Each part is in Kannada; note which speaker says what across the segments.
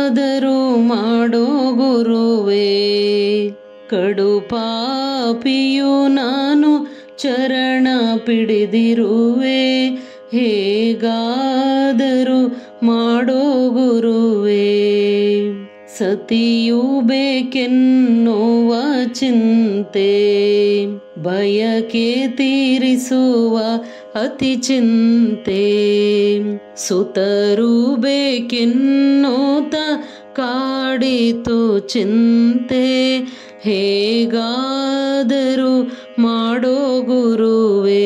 Speaker 1: ಹೇಗಾದರೂ ಮಾಡೋ ಗುರುವೇ ಕಡು ಪಾಪಿಯು ನಾನು ಚರಣ ಪಿಡಿದಿರುವೆ ಹೇಗಾದರೂ ಮಾಡೋ ಗುರುವೇ ಸತಿಯೂ ಬೇಕೆನ್ನುವ ಚಿಂತೆ ಬಯಕೆ ತೀರಿಸುವ ಅತಿ ಚಿಂತೆ ಸುತರು ಬೇಕೆನ್ನುತ್ತ ಕಾಡಿತು ಚಿಂತೆ ಹೇಗಾದರೂ ಮಾಡೋ ಗುರುವೇ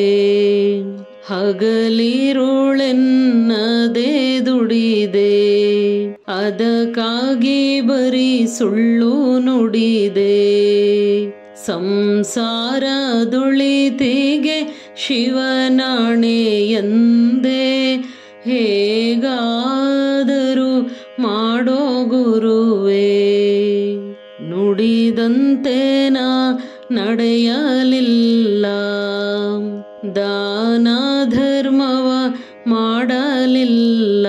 Speaker 1: ಹಗಲಿರುಳೆನ್ನದೆ ದುಡಿದೆ ಅದಕ್ಕಾಗಿ ಬರೀ ಸುಳ್ಳು ನುಡಿದೆ ಸಂಸಾರದುಳಿತಿಗೆ ಶಿವನಾಣೆ ಎಂದೆ ಹೇಗಾದರೂ ಮಾಡೋ ಗುರುವೇ ನುಡಿದಂತೆ ನಾ ನಡೆಯಲಿಲ್ಲ ದಾನ ಧರ್ಮವ ಮಾಡಲಿಲ್ಲ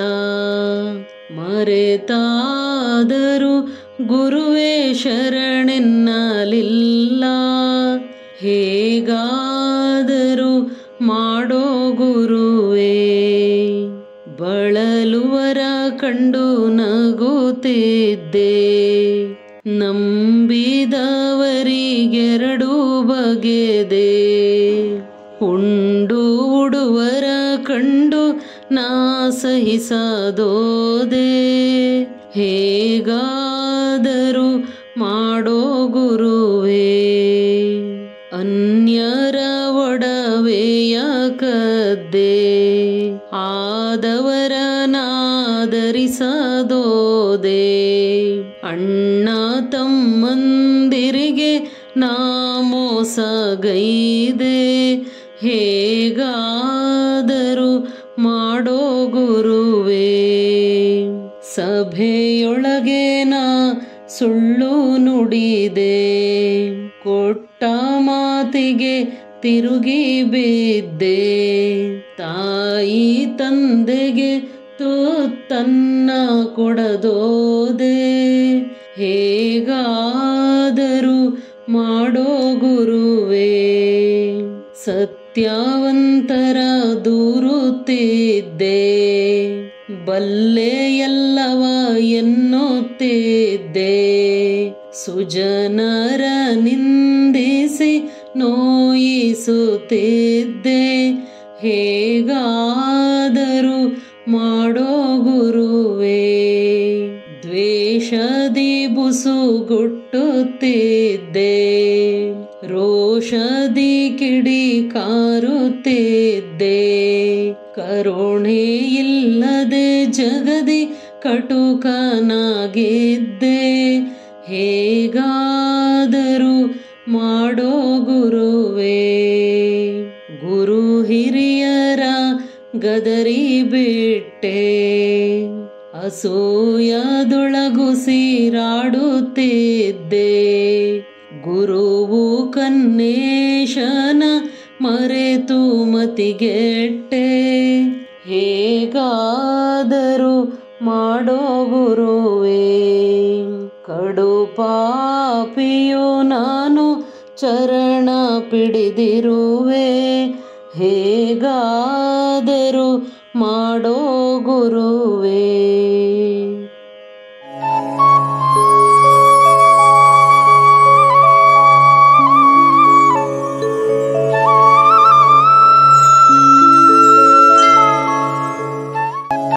Speaker 1: ಮರೆತಾದರೂ ಗುರುವೇ ಶರಣೆನ್ನಲಿಲ್ಲ ಹೇಗಾದರೂ ಮಾಡೋ ಗುರುವೇ ಬಳಲುವರ ಕಂಡು ನಗುತ್ತಿದ್ದೆ ನಂಬಿದವರಿಗೆರಡು ಬಗೆದೆ ಉಂಡು ಉಡುವರ ಕಂಡು ನಾ ಸಹಿಸದೋದೆ ಹೇಗಾದರೂ ಮಾಡೋ ಗುರುವೇ ಅನ್ಯರ ಒಡವೆಯ ಕದ್ದೆ ಆದವರನಾದರಿಸದೋದೆ ಅಣ್ಣ ತಮ್ಮಂದಿರಿಗೆ ನಾ ಮೋಸಗೈದೆ ಹೇಗಾದರೂ ಮಾಡೋ ಗುರುವೇ ಸಭೆಯೊಳಗೆ ನಾ ಸುಳ್ಳು ನುಡಿದೆ ಕೊಟ್ಟ ಮಾತಿಗೆ ತಿರುಗಿ ಬಿದ್ದೆ ತಾಯಿ ತಂದೆಗೆ ತನ್ನ ಕೊಡದೋದೆ ಹೇಗಾದರೂ ಮಾಡೋ ಗುರುವೇ ಸತ್ಯವಂತರ ದೂರುತ್ತಿದ್ದೆ ಬಲ್ಲೆ ಎಲ್ಲವ ಎನ್ನುತ್ತಿದ್ದೆ ಸುಜನರ ನಿಂದಿಸಿ ನೋಯಿಸುತ್ತಿದ್ದೆ ಹೇಗಾದರೂ ಮಾಡೋ ಗುರುವೇ ದ್ವೇಷದಿ ಬುಸುಗುಟ್ಟುತ್ತಿದ್ದೆ ರೋಷದಿ ಕಿಡಿ ಕಾರುತ್ತಿದ್ದೆ ಕರುಣೆ ಇಲ್ಲದೆ ಜಗದಿ ಕಟುಕನಾಗಿದ್ದೆ ಹೇಗಾದರೂ ಮಾಡೋ ಗುರುವೇ ಗುರು ಹಿರಿಯರ ಗದರಿ ಬಿಟ್ಟೆ ಅಸೂಯದೊಳಗುಸಿರಾಡುತ್ತಿದ್ದೆ ಗುರುವು ಕನ್ನೇಶನ ಮರೆತು ಮತಿಗೆಟ್ಟೆ ಹೇಗಾದರೂ ಮಾಡೋ ಗುರುವೇ ಕಡು ಪಾಪಿಯು ನಾನು ಚರಣ ಪಿಡಿದಿರುವೆ ಹೇಗಾದರೂ ಮಾಡೋ ಗುರುವೇ